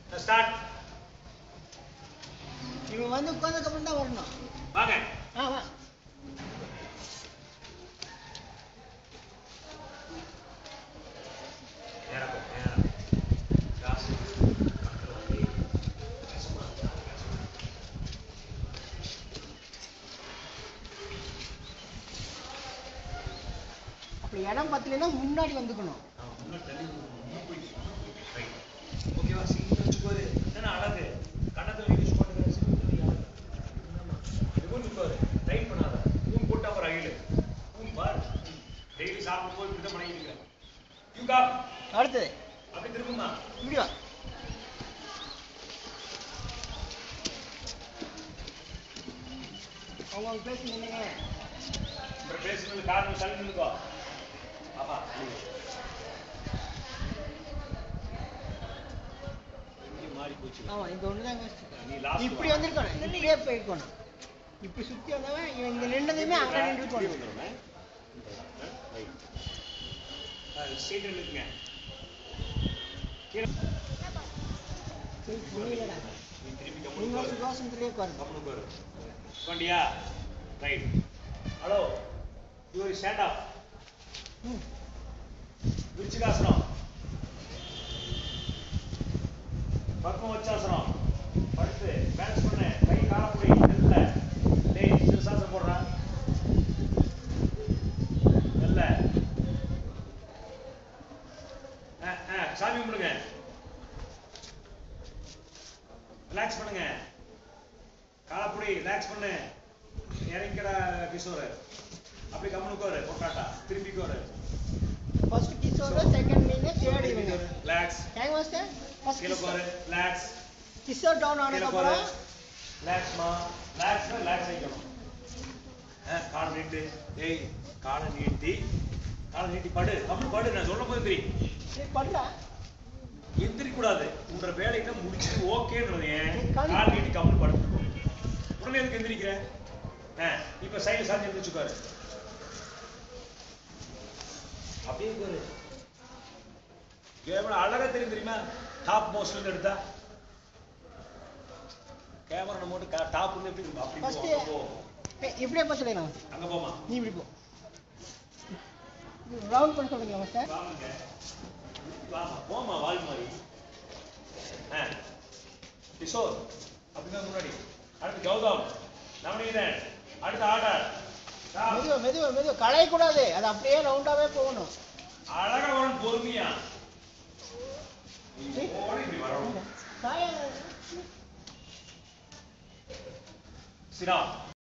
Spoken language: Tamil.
ஸ்டார்ட் இவன் வந்து உட்காந்ததுக்கப்புறம் தான் வரணும் வாங்க ஆ வா நேரா போ நேரா காசு பக்கத்துல வந்து பேசக்கூடாது அப்படி இடம் பத்தலைன்னா முன்னாடி வந்துக்கணும் அவன் முன்னாடி தள்ளி விடணும். முன்னாடி போயிட்டு. Right. ஓகேவா சீக்கிரம் வச்சுக்கோரு என்ன அழகு கண்ணத்துல யூஸ் பண்ணுற சீக்கிரம் நிற்பாரு டைட் பண்ணாத தூண் போட்டு அப்புறம் அகிலு தூண் பார் டெய்லி சாப்பிடும்போது இப்படி தான் பண்ணிட்டு இருக்கிறேன் யூ காப் அடுத்தது அப்படி திரும்புமா இப்படி வா அவங்க அவங்க பேசி நின்னுங்க அப்புறம் பேசுறது காரணம் தள்ளி நின்னுக்கோ ஆமா இங்கே மாறி போச்சு ஆமா இந்த ஒன்று தான் நீ லாஸ்ட் இப்படி வந்திருக்கணும் இப்படியே போயிருக்கணும் இப்படி சுத்தி வந்தவன் இவன் இங்க நின்னதுமே அங்க நின்று போகணும் ஸ்ட்ரெயிட் நிற்குங்க கீழே சரி, புரியலடா. நீ திருப்பி நீங்க கம்முனு ஒரு உட்காரு. சுகாசனத்திலே உட்காருங்க கம்முனு உட்காரு. உட்காண்டியா right hello you stand up ம். விருச்சிகாசனம் பத்ம வச்சாசனம் படுத்து பேலன்ஸ் பண்ணு கை காலப்புடி நல்ல டேய் சிறுசாசனம் போடுறா நல்ல ஆ, ஆ, சாமி கும்பிடுங்க ரிலாக்ஸ் பண்ணுங்க காலப்புடி ரிலாக்ஸ் பண்ணு இறங்கிக்கிற கிஷோர் அப்படி கம்முனு உட்காரு பொட்டாட்டா திருப்பி உட்காரு ஃபர்ஸ்ட் கிஷோர் செகண்ட் நீங்க தேர்ட் இவங்க ரிலாக்ஸ் ஹேங் மாஸ்டர் ஃபர்ஸ்ட் கீழே உட்காரு ரிலாக்ஸ் கிஷோர் டவுன் கீழே உட்காரு ஆனதுக்கப்புறம் ரிலாக்ஸ்மா ரிலாக்ஸ்னா ரிலாக்ஸ் ஆகிக்கணும் ஆ காலை நீட்டு ஏய் காலை நீட்டி காலை நீட்டி படு கம்முனு படு நான் சொல்லும் போது தெரியும் சரி பண்றா எந்திரிக்க கூடாது உன்ற வேலைகளை முடிச்சுட்டு ஓகேன்றது ஏன் நீ கால் கால் நீட்டி கம்முனு படுத்துக்கோ உடனே எதுக்கு எந்திரிக்கிற ஆ இப்ப சைடு சாஞ்சி எழுந்துச்சுக்காரு அப்படியே உட்காரு எவ்வளவு அழகா தெரியும் தெரியுமா டாப் மோஸ்ட்ல இருந்து எடுத்தா கேமரா நம்ம மட்டும் டாப் இருந்து எப்படி இருக்கும்? அப்படி போ, ஃபர்ஸ்ட் அங்க போ இப்படியே பார்த்து சொல்லிடலாம் அங்க போமா நீ இப்படி போ ரவுண்ட் பண்ண சொல்லுங்களா மாஸ்டர் வாங்க வாமா போமா வால் மாதிரி ஆ கிஷோர் அப்படிதான் முன்னாடி அடுத்து கௌதம் நவநீதன் அடுத்து ஆர்டர் மெதுவா மெதுவா மெதுவா களையக்கூடாது அது அப்படியே ரவுண்டாவே போகணும் அழகா வரும் பொறுமையா நீ போன இப்படி வரணும் சாயா சிரா